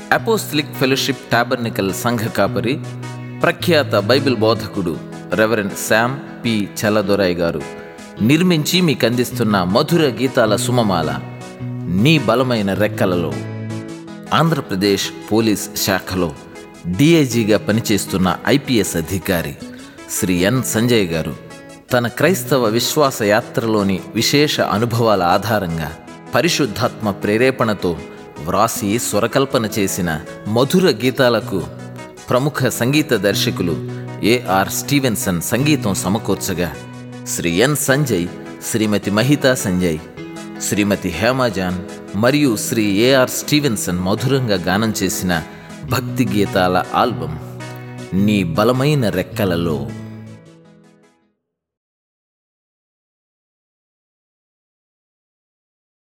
అపోస్లిక్ fellowship tabernacle సంఘ కాపరి ప్రఖ్యాత బైబిల్ బోధకుడు రెవరెండ్ శామ్ పి చల్లదొరాయ్ గారు నిర్మించి మీకు అందిస్తున్న మధుర గీతాల సుమమాల నీ బలమైన రెక్కలలో ఆంధ్రప్రదేశ్ పోలీస్ శాఖలో డిఐజీగా పనిచేస్తున్న ఐపీఎస్ అధికారి శ్రీ ఎన్ సంజయ్ గారు తన క్రైస్తవ విశ్వాస యాత్రలోని విశేష అనుభవాల ఆధారంగా పరిశుద్ధాత్మ ప్రేరేపణతో వ్రాసి స్వరకల్పన చేసిన మధుర గీతాలకు ప్రముఖ సంగీత దర్శకులు ఏఆర్ స్టీవెన్సన్ సంగీతం సమకూర్చగా శ్రీ ఎన్ సంజయ్ శ్రీమతి మహితా సంజయ్ శ్రీమతి హేమాజాన్ మరియు శ్రీ ఏఆర్ స్టీవెన్సన్ మధురంగా గానం చేసిన భక్తి గీతాల ఆల్బం నీ బలమైన రెక్కలలో